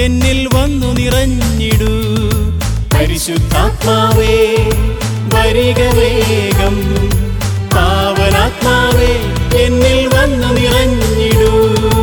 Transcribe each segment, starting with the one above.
എന്നിൽ വന്നു നിറഞ്ഞിടൂ പരിശുദ്ധാത്മാവേ വരിക വേഗം പാവനാത്മാവേ എന്നിൽ വന്നു നിറഞ്ഞിടൂ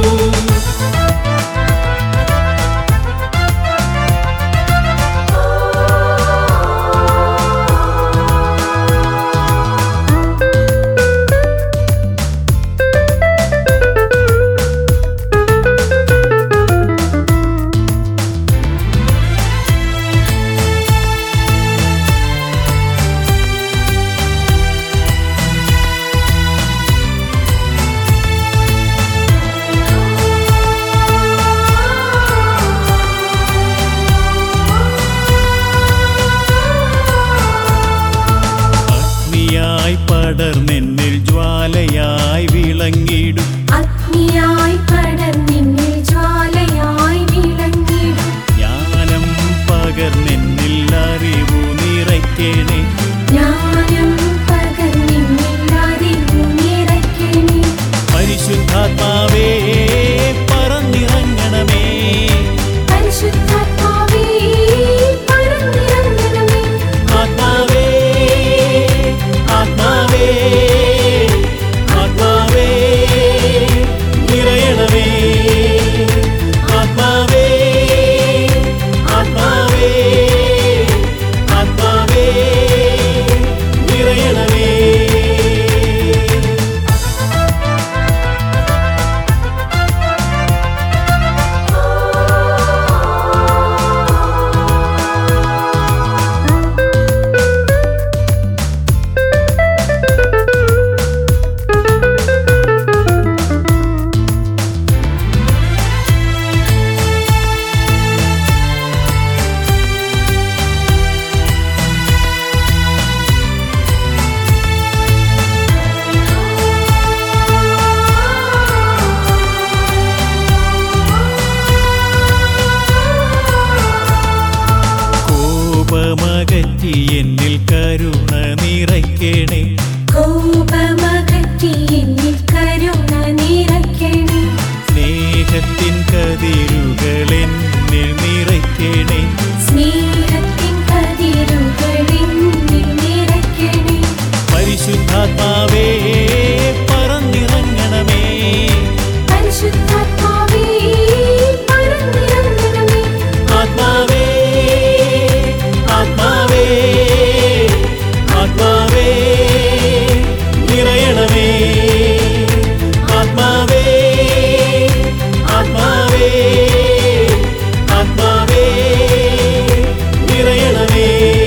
അഗ്നിയായി പടർന്നെന്നിൽ ജ്വാലയായി വിളങ്ങിടും അഗ്നിയായി പടർന്നിന്നിൽ ജ്വാലയായി വിളങ്ങിടും ജ്ഞാനം പകർന്നെന്നിൽ അറിവു നിറയ്ക്കണേ ജ്ഞാനം പകർന്നിന്നിൽ അറിവു നിറയ്ക്കണേ പരിശുദ്ധാത്മാവേ പറന്നിറങ്ങണമേ പരിശുദ്ധാത്മാവേ പറന്നിറങ്ങണമേ ആത്മാവേ ആത്മാവേ ആത്മാവേ നിറയണമേ ആത്മാവേ ആത്മാവേ ആത്മാവേ നിറയണമേ കോപമകറ്റി എന്നിൽ കരുണ നിറയ്ക്കണേ കോപമകറ്റി എന്നിൽ കരുണ നിറയ്ക്കണേ സ്നേഹത്തിൻ കതിരുകൾ എന്നിൽ നിറയ്ക്കണേ സ്നേഹത്തിൻ കതിരുകളിൽ നിറയ്ക്കണേ പരിശുദ്ധാത്മാവേ പറന്നിറങ്ങണമേ പരിശുദ്ധാത്മാവേ പറന്നിറങ്ങണമേ ആത്മാവേ ആത്മാവേ ആത്മാവേ നിറയണമേ ആത്മാവേ ആത്മാവേ ആത്മാവേ നിറയണമേ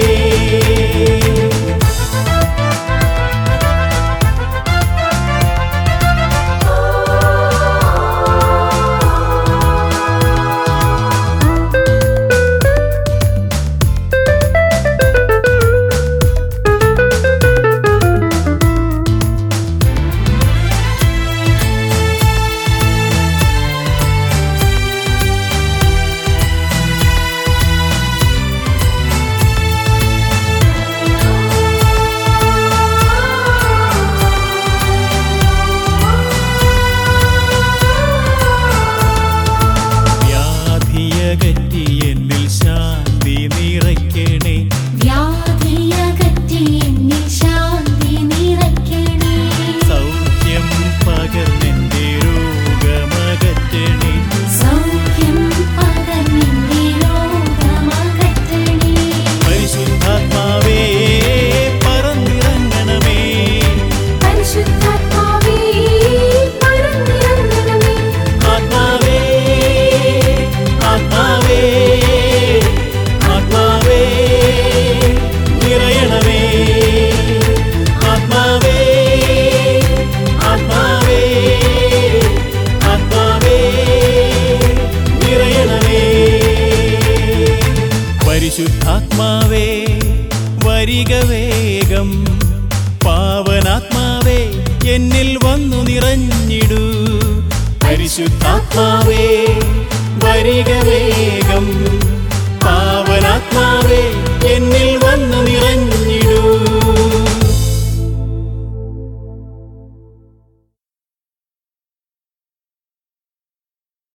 വ്യാധിയകറ്റി എന്നിൽ ശാന്തി നിറയ്ക്കണേ വ്യാധിയകറ്റി എന്നിൽ ശാന്തി നിറയ്ക്കണേ സൗഖ്യം പകർന്നെന്റെ രോഗമകറ്റണേ സൗഖ്യം പകർന്നിന്റെ രോഗമകറ്റണേ പരിശുദ്ധാത്മാവേ പറന്നിറങ്ങണമേ പരിശുദ്ധാത്മാവേ പറന്നിറങ്ങണമേ ആത്മാവേ ആത്മാവേ ആത്മാവേ നിറയണമേ ആത്മാവേ ആത്മാവേ ആത്മാവേ നിറയണമേ പരിശുദ്ധാത്മാവേ വരിക വേഗം പാവനാത്മാവേ എന്നിൽ വന്നു നിറഞ്ഞിടൂ പരിശുദ്ധാത്മാവേ വരിക വേഗം പാവനാത്മാവേ എന്നിൽ